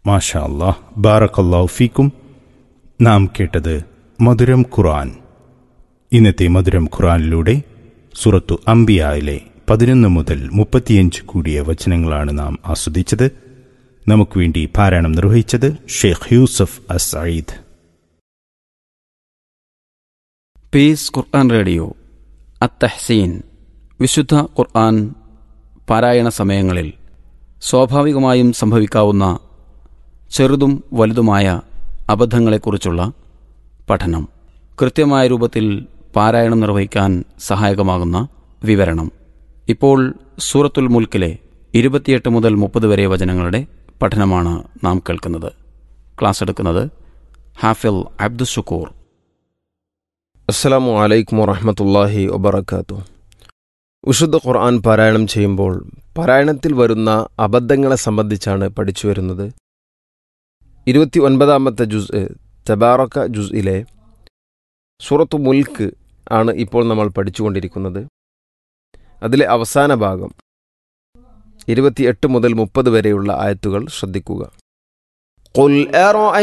മാഷാ അല്ലാഹ് ബാറക്കല്ലാഹു ഫീക്കും നാം കേട്ടത് മധുരം ഖുർആൻ ഇന്നത്തെ മധുരം ഖുർആനിലൂടെ സുറത്തു അംബിയായിലെ പതിനൊന്ന് മുതൽ മുപ്പത്തിയഞ്ച് കൂടിയ വചനങ്ങളാണ് നാം ആസ്വദിച്ചത് നമുക്ക് വേണ്ടി പാരായണം നിർവഹിച്ചത് Sheikh Yusuf Aseed peace Quran radio അത്തഹ്സീൻ വിശുദ്ധ ഖുർആൻ പാരായണ സമയങ്ങളിൽ സ്വാഭാവികമായും സംഭവിക്കാവുന്ന ചെറുതും വലുതുമായ അബദ്ധങ്ങളെക്കുറിച്ചുള്ള പഠനം കൃത്യമായ രൂപത്തിൽ പാരായണം നിർവഹിക്കാൻ സഹായകമാകുന്ന വിവരണം ഇപ്പോൾ സൂറത്തുൽ മുൽക്കിലെ ഇരുപത്തിയെട്ട് മുതൽ മുപ്പത് വരെ വചനങ്ങളുടെ പഠനമാണ് നാം കേൾക്കുന്നത് ക്ലാസ് എടുക്കുന്നത് ഹാഫിൽ അബ്ദുഷുക്കൂർ അസ്സലാമു അലൈക്കും വറഹമത്തല്ലാഹി വബർക്കാത്തു വിശുദ്ധ ഖുർആൻ പാരായണം ചെയ്യുമ്പോൾ പാരായണത്തിൽ വരുന്ന അബദ്ധങ്ങളെ സംബന്ധിച്ചാണ് പഠിച്ചു വരുന്നത് ഇരുപത്തി ഒൻപതാമത്തെ ജുസ് തബാറക്ക ജുസ്ഇലെ സൂറത്തു മുൽക്ക് ആണ് ഇപ്പോൾ നമ്മൾ പഠിച്ചുകൊണ്ടിരിക്കുന്നത് അതിലെ അവസാന ഭാഗം ഇരുപത്തിയെട്ട് മുതൽ മുപ്പത് വരെയുള്ള ആയത്തുകൾ ശ്രദ്ധിക്കുക قل أرأيتم